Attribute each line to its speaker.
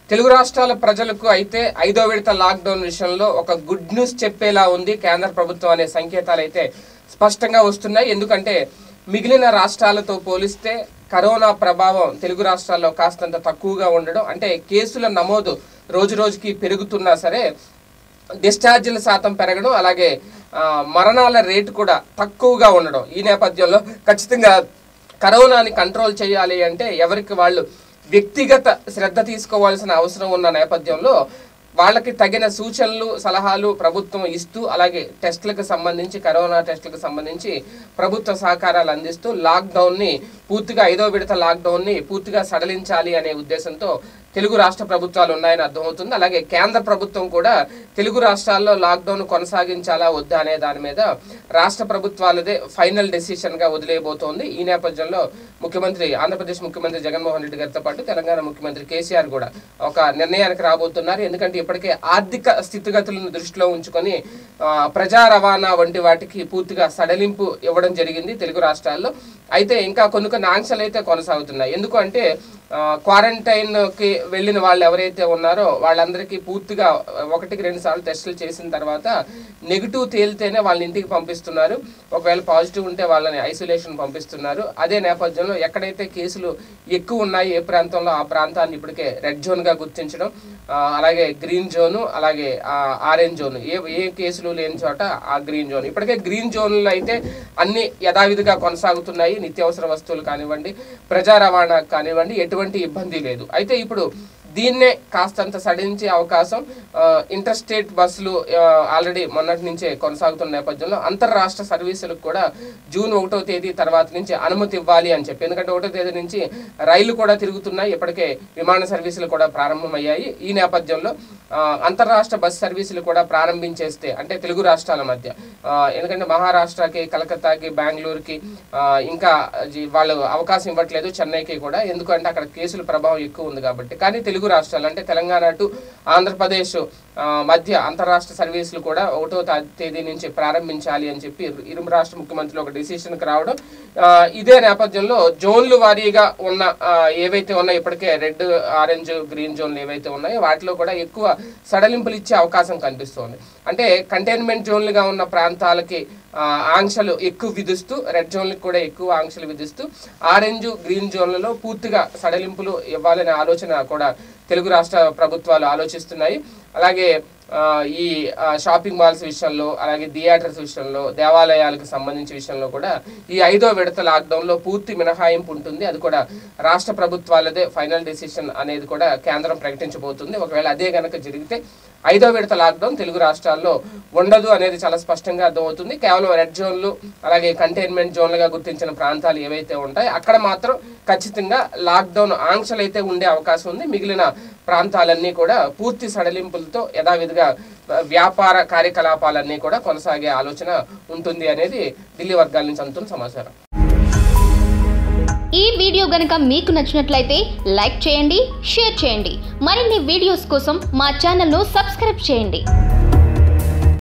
Speaker 1: తెలుగు రాష్ట్రాల ప్రజలకు అయితే ఐదో విడత లాక్డౌన్ విషయంలో ఒక గుడ్ న్యూస్ చెప్పేలా ఉంది కేంద్ర ప్రభుత్వం అనే సంకేతాలు అయితే స్పష్టంగా వస్తున్నాయి ఎందుకంటే మిగిలిన రాష్ట్రాలతో పోలిస్తే కరోనా ప్రభావం తెలుగు రాష్ట్రాల్లో కాస్తంత తక్కువగా ఉండడం అంటే కేసుల నమోదు రోజు రోజుకి పెరుగుతున్నా సరే డిశ్చార్జీల శాతం పెరగడం అలాగే ఆ, మరణాల రేటు కూడా తక్కువగా ఉండడం ఈ నేపథ్యంలో ఖచ్చితంగా కరోనాని కంట్రోల్ చేయాలి అంటే ఎవరికి వాళ్ళు వ్యక్తిగత శ్రద్ధ తీసుకోవాల్సిన అవసరం ఉన్న నేపథ్యంలో వాళ్ళకి తగిన సూచనలు సలహాలు ప్రభుత్వం ఇస్తూ అలాగే టెస్టులకు సంబంధించి కరోనా టెస్టులకు సంబంధించి ప్రభుత్వ సహకారాలు అందిస్తూ లాక్డౌన్ని పూర్తిగా ఐదో విడత లాక్డౌన్ని పూర్తిగా సడలించాలి అనే ఉద్దేశంతో తెలుగు రాష్ట్ర ప్రభుత్వాలు ఉన్నాయని అర్థమవుతుంది అలాగే కేంద్ర ప్రభుత్వం కూడా తెలుగు రాష్ట్రాల్లో లాక్డౌన్ కొనసాగించాలా వద్దా అనే దాని మీద రాష్ట్ర ప్రభుత్వాలదే ఫైనల్ డెసిషన్ గా వదిలేయబోతోంది ఈ నేపథ్యంలో ముఖ్యమంత్రి ఆంధ్రప్రదేశ్ ముఖ్యమంత్రి జగన్మోహన్ రెడ్డి గారితో పాటు తెలంగాణ ముఖ్యమంత్రి కేసీఆర్ కూడా ఒక నిర్ణయానికి రాబోతున్నారు ఎందుకంటే ఇప్పటికే ఆర్థిక స్థితిగతులను దృష్టిలో ఉంచుకొని ఆ, ప్రజా రవాణా వంటి వాటికి పూర్తిగా సడలింపు ఇవ్వడం జరిగింది తెలుగు రాష్ట్రాల్లో అయితే ఇంకా కొన్ని కొన్ని ఆంక్షలు అయితే కొనసాగుతున్నాయి ఎందుకు అంటే క్వారంటైన్ కి వెళ్ళిన వాళ్ళు ఎవరైతే ఉన్నారో వాళ్ళందరికీ పూర్తిగా ఒకటికి రెండు సార్లు టెస్టులు చేసిన తర్వాత నెగిటివ్ తేలితేనే వాళ్ళని ఇంటికి పంపిస్తున్నారు ఒకవేళ పాజిటివ్ ఉంటే వాళ్ళని ఐసోలేషన్ పంపిస్తున్నారు అదే నేపథ్యంలో ఎక్కడైతే కేసులు ఎక్కువ ఉన్నాయి ఏ ప్రాంతంలో ఆ ప్రాంతాన్ని ఇప్పటికే రెడ్ జోన్ గా గుర్తించడం ఆ, అలాగే గ్రీన్ జోన్ అలాగే ఆరెంజ్ జోన్ ఏ ఏ కేసులు లేని చోట ఆ గ్రీన్ జోన్ ఇప్పటికే గ్రీన్ జోన్లో అయితే అన్ని యథావిధిగా కొనసాగుతున్నాయి నిత్యావసర వస్తువులు కానివ్వండి ప్రజా రవాణా కానివ్వండి ఎటువంటి ఇబ్బంది లేదు అయితే ఇప్పుడు దీన్నే కాస్తంత సడించే అవకాశం ఇంటర్ స్టేట్ బస్సులు ఆల్రెడీ మొన్నటి నుంచే కొనసాగుతున్న నేపథ్యంలో అంతర్రాష్ట్ర సర్వీసులకు కూడా జూన్ ఒకటో తేదీ తర్వాత నుంచి అనుమతి ఇవ్వాలి అని చెప్పి ఎందుకంటే ఒకటో తేదీ నుంచి రైళ్లు కూడా తిరుగుతున్నాయి ఇప్పటికే విమాన సర్వీసులు కూడా ప్రారంభమయ్యాయి ఈ నేపథ్యంలో ఆ, అంతర్రాష్ట్ర బస్ సర్వీసులు కూడా ప్రారంభించేస్తే అంటే తెలుగు రాష్ట్రాల మధ్య ఆ, ఎందుకంటే మహారాష్ట్రకి కలకత్తాకి బెంగళూరుకి ఆ, ఇంకా జీ- వాళ్ళు అవకాశం ఇవ్వట్లేదు చెన్నైకి కూడా ఎందుకంటే అక్కడ కేసుల ప్రభావం ఎక్కువ ఉంది కాబట్టి కానీ తెలుగు రాష్ట్రాలు అంటే తెలంగాణ టు ఆంధ్రప్రదేశ్ ఆ, మధ్య అంతర్రాష్ట్ర సర్వీసులు కూడా ఒకటో తా- తేదీ నుంచి ప్రారంభించాలి అని చెప్పి ఇరు- ఇరు రాష్ట్ర ముఖ్యమంత్రులు ఒక డిసిషన్కి రావడం ఆ, ఇదే నేపథ్యంలో జోన్లు వారీగా ఉన్న ఆ, ఏవైతే ఉన్నాయో ఇప్పటికే రెడ్ ఆరెంజ్ గ్రీన్ జోన్లు ఏవైతే ఉన్నాయో వాటిలో కూడా ఎక్కువ సడలింపులు ఇచ్చే అవకాశం కనిపిస్తోంది అంటే కంటైన్మెంట్ జోన్లుగా ఉన్న ప్రాంతాలకి ఆ, ఆంక్షలు ఎక్కువ విధిస్తూ రెడ్ జోన్లకు కూడా ఎక్కువ ఆంక్షలు విధిస్తూ ఆరెంజ్ గ్రీన్ జోన్లలో పూర్తిగా సడలింపులు ఇవ్వాలనే ఆలోచన కూడా తెలుగు రాష్ట్ర ప్రభుత్వాలు ఆలోచిస్తున్నాయి అలాగే ఆ, ఈ ఆ, షాపింగ్ మాల్స్ విషయంలో అలాగే థియేటర్స్ విషయంలో దేవాలయాలకు సంబంధించి విషయంలో కూడా ఈ ఐదో విడత లాక్డౌన్లో పూర్తి మినహాయింపు ఉంటుంది అది కూడా రాష్ట్ర ప్రభుత్వాలదే ఫైనల్ డెసిషన్ అనేది కూడా కేంద్రం ప్రకటించబోతుంది ఒకవేళ అదే గనక జరిగితే ఐదో విడత లాక్డౌన్ తెలుగు రాష్ట్రాల్లో ఉండదు అనేది చాలా స్పష్టంగా అర్థమవుతుంది కేవలం రెడ్ జోన్లు అలాగే కంటైన్మెంట్ జోన్లుగా గుర్తించిన ప్రాంతాలు ఏవైతే ఉంటాయో అక్కడ మాత్రం ఖచ్చితంగా లాక్డౌన్ ఆంక్షలు అయితే ఉండే అవకాశం ఉంది మిగిలిన ప్రాంతాలన్నీ కూడా పూర్తి సడలింపులతో యథావిధిగా వ్యాపార కార్యకలాపాలన్నీ కూడా కొనసాగే ఆలోచన ఉంటుంది అనేది ఢిల్లీ వర్గాల నుంచి అందుతున్న సమాచారం
Speaker 2: ఈ వీడియో గనుక మీకు నచ్చినట్లయితే లైక్ చేయండి షేర్ చేయండి మరిన్ని వీడియోస్ కోసం మా ఛానల్ను సబ్స్క్రైబ్ చేయండి